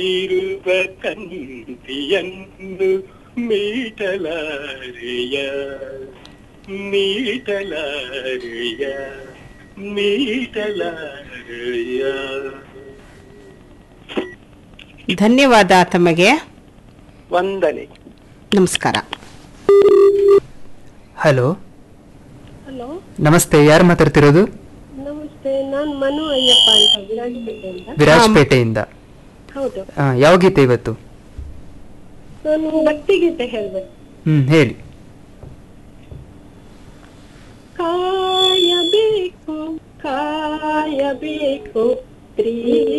ಇರುವ ಕಂತಿಯನ್ನು ಮೀಟಲಾರೆಯ ಮೀಟಲಾರೆಯ ಮೀಟಲಾರೆಯ ಧನ್ಯವಾದ ತಮಗೆ ವಂದನೆ ನಮಸ್ಕಾರ ಹಲೋ ಹಲೋ ನಮಸ್ತೆ ಯಾರು ಮಾತಾಡ್ತಿರೋದು ನಮಸ್ತೆ ನಾನು ಮನು ಅಯ್ಯಪ್ಪ ಅಂತ ವಿರಾಜಪೇಟೆಯಿಂದ ವಿರಾಜಪೇಟೆಯಿಂದ ಹೌದು ಆ, ಯಾವ ಗೀತೆ ಇವತ್ತು ನಾನು ಭಕ್ತಿಗೀತೆ ಹೇಳ್ಬೇಕು ಹ್ಮ್ ಹೇಳಿ ಕಾಯಬೇಕು ಕಾಯಬೇಕು ಸ್ತ್ರೀ